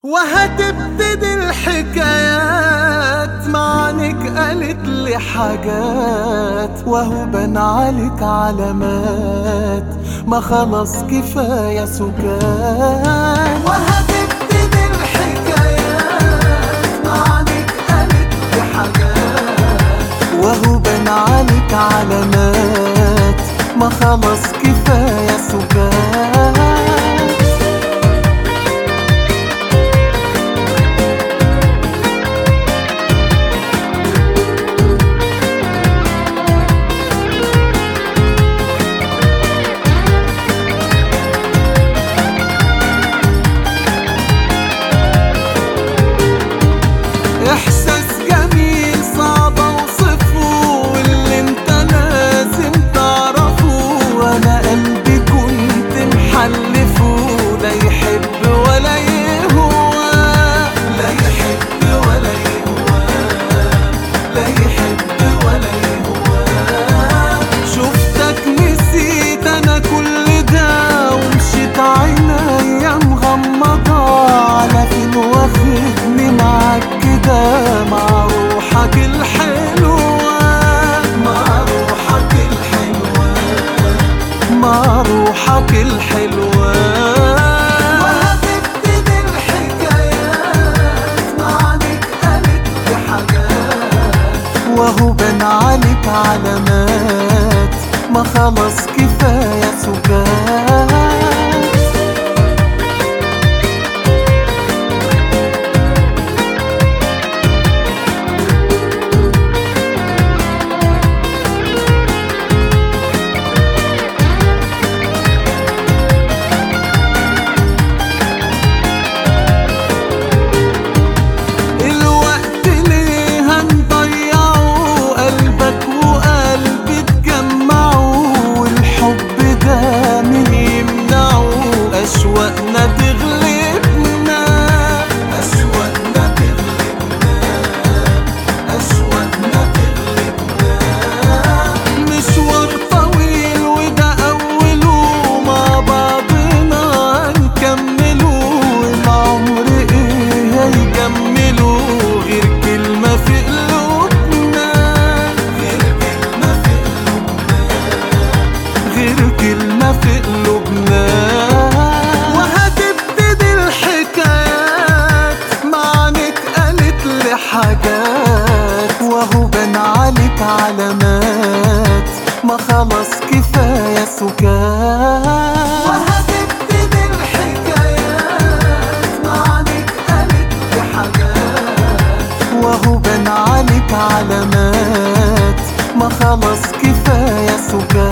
وهتبتدي الحكايات معنك قالت لي حاجات وهو بان عليك علامات ما خلاص كفاية سكات وهتبتدي الحكايات معنك قالت لي حاجات وهو بان عليك علامات ما خلاص كفاية سكات احساس جميل صعب اوصفه واللي انت لازم تعرفه وانا قلبي كنت محلفه لا يحب ولا يهوى لا يحب ولا يهوى لا يحب ولا يهوى شفتك نسيت انا كل ده ومشيت عينيا مغمضة على فين واخدني معاك كده مع روحك الحلوة مع روحك الحلوة مع روحك الحلوة وهتبتدي الحكايات معنك قالت لي حاجات وهو بان عليك علامات ما خلاص كفاية سكات الوقت ليه هنضيعه قلبك وقلبي اتجمعوا والحب ده مين يمنعه أشواقنا تغلبنا أشواقنا تغلبنا أشواقنا تغلبنا مشوار طويل وده أوله مع بعضنا هنكمله العمر إيه هيجمله غير كلمة في قلوبنا غير كلمة في قلوبنا غير كلمة في قلوبنا وهتبتدي الحكايات معنك قالت لي حاجات وهو بان عليك علامات ما خلاص كفاية سكات وهتبتدي الحكايات معنك قالت لي حاجات وهو بان عليك علامات ما خلاص كفاية سكات